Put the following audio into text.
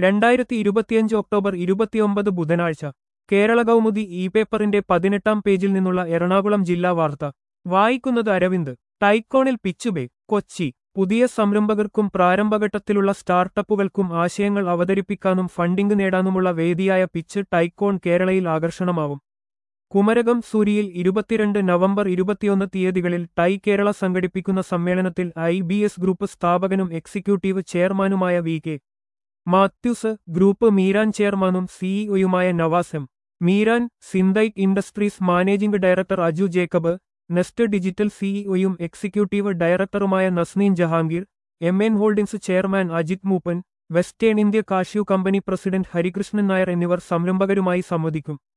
രണ്ടായിരത്തി ഇരുപത്തിയഞ്ച് ഒക്ടോബർ ഇരുപത്തിയൊമ്പത് ബുധനാഴ്ച കേരള കൗമുദി ഇ പേപ്പറിന്റെ പതിനെട്ടാം പേജിൽ നിന്നുള്ള എറണാകുളം ജില്ലാ വാർത്ത വായിക്കുന്നത് അരവിന്ദ് ടൈക്കോണിൽ പിച്ചുബേ കൊച്ചി പുതിയ സംരംഭകർക്കും പ്രാരംഭഘട്ടത്തിലുള്ള സ്റ്റാർട്ടപ്പുകൾക്കും ആശയങ്ങൾ അവതരിപ്പിക്കാനും ഫണ്ടിംഗ് നേടാനുമുള്ള വേദിയായ പിച്ച് ടൈക്കോൺ കേരളയിൽ ആകർഷണമാവും കുമരകം സൂരിയിൽ ഇരുപത്തിരണ്ട് നവംബർ ഇരുപത്തിയൊന്ന് തീയതികളിൽ ടൈ കേരള സംഘടിപ്പിക്കുന്ന സമ്മേളനത്തിൽ ഐ ബി എസ് ഗ്രൂപ്പ് സ്ഥാപകനും എക്സിക്യൂട്ടീവ് ചെയർമാനുമായ V K Mathews group Meeran ചെയർമാനും സിഇഒയുമായ Navas M Meeran Synthite industries managing director Aju Jacob Nest digital സിഇഒയും എക്സിക്യൂട്ടീവ് ഡയറക്ടറുമായ Nasneen Jahangir M N holdings chairman Ajith Moopen western India cashew company president Harikrishnan Nair എന്നിവർ സംരംഭകരുമായി സംവദിക്കും